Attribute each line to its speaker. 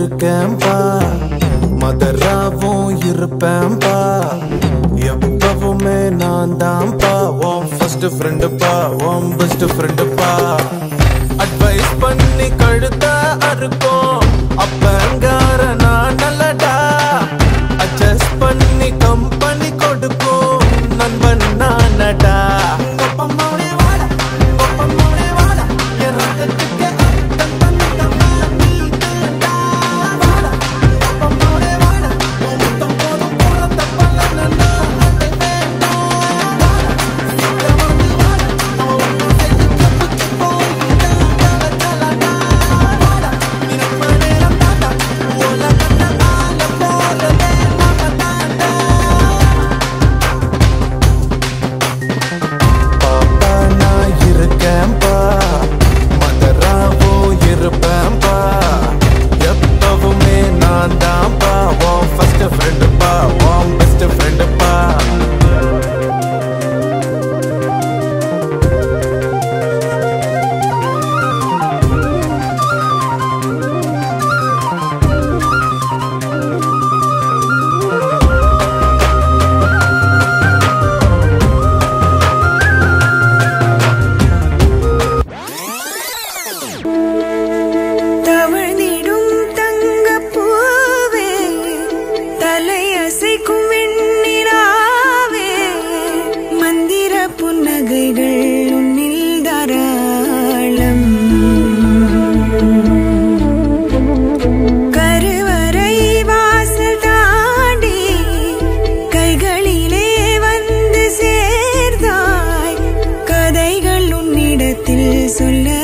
Speaker 1: இருக்கேன்பா மதராவும் இருப்பேன்பா எப்பவுமே நான் தான்ப்பா உன் ஃபர்ஸ்ட் ஃப்ரெண்டுப்பா உன் பெஸ்ட் ஃப்ரெண்டுப்பா அட்வைஸ் பண்ணி கழுத்த அறுக்கும் அப்பங்கார நான் நல்லடா அட்ஜஸ்ட் பண்ணி கம்பெனி கொடுக்கும் நண்பன் நானடா என் ரத்தத்துக்கு அர்த்தம் தந்தவா நீதான்டா. வாடா, அப்பமோடே வாடா, உன் முத்தம் போதும் போறத பலனடா, அதை வேண்டாம். வாடா, சீக்கிரம் வந்து வாடா, அவன் ஒண்ணு செஞ்சு தப்பிச்சு போயிட்டா, தல தலடா. வாடா, நினைப்ப நேரம் தாண்டா, உலகத்தை ஆள போறதே நாம தாண்டா. பாப்பா நான் இருக்கேன்பா மதராவோ இருப்பேன்பா எப்பவுமே நான் தான்ப்பா உன் ஃபர்ஸ்ட் ஃப்ரெண்டுப்பா உன் பெஸ்ட் ஃப்ரெண்டுப்பா
Speaker 2: தவழ்ந்திடும் தங்கப் பூவே, தலையசைக்கும் வெண்ணிலாவே, மந்திர புன்னகைகள் உன்னில் தாராளம் கருவறை வாசல் தாண்டி கைகளிலே வந்து சேர்ந்தாய் கதைகள் உன்னிடத்தில் சொல்ல